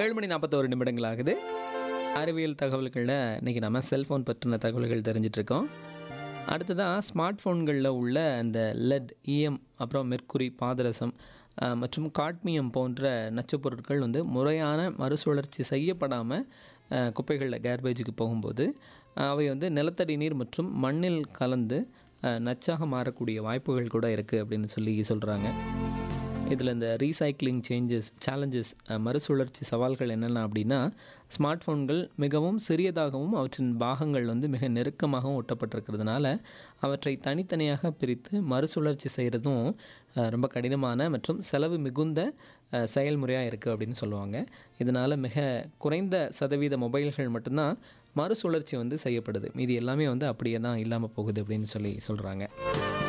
ஏழு மணி நாற்பத்தோரு நிமிடங்கள் ஆகுது அறிவியல் தகவல்களில் இன்றைக்கி நம்ம செல்ஃபோன் பற்றின தகவல்கள் தெரிஞ்சிட்ருக்கோம் அடுத்ததாக ஸ்மார்ட் ஃபோன்களில் உள்ள அந்த லெட் இஎம் அப்புறம் மெர்க்குரி பாதரசம் அஹ், மற்றும் காட்மியம் போன்ற நச்சுப் பொருட்கள் வந்து முறையான மறுசுழற்சி செய்யப்படாமல் குப்பைகளில் கேர்பேஜுக்கு போகும்போது அஹ், அவை வந்து நிலத்தடி நீர் மற்றும் மண்ணில் கலந்து அஹ், நச்சாக மாறக்கூடிய வாய்ப்புகள் கூட இருக்குது அப்படின்னு சொல்லி சொல்கிறாங்க இதில் இந்த ரீசைக்ளிங் சேஞ்சஸ் சேலஞ்சஸ் மறுசுழற்சி சவால்கள் என்னென்ன அப்படின்னா ஸ்மார்ட் ஃபோன்கள் மிகவும் சிறியதாகவும் அவற்றின் பாகங்கள் வந்து மிக நெருக்கமாகவும் ஒட்டப்பட்டிருக்கிறதுனால அவற்றை தனித்தனியாக பிரித்து மறுசுழற்சி செய்கிறதும் அஹ், ரொம்ப கடினமான மற்றும் செலவு மிகுந்த அஹ், செயல்முறையாக இருக்குது அப்படின்னு சொல்லுவாங்க இதனால் மிக குறைந்த சதவீத மொபைல்கள் மட்டும்தான் மறுசுழற்சி வந்து செய்யப்படுது மீதி எல்லாமே வந்து அப்படியே தான் இல்லாமல் போகுது அப்படின்னு சொல்லி சொல்கிறாங்க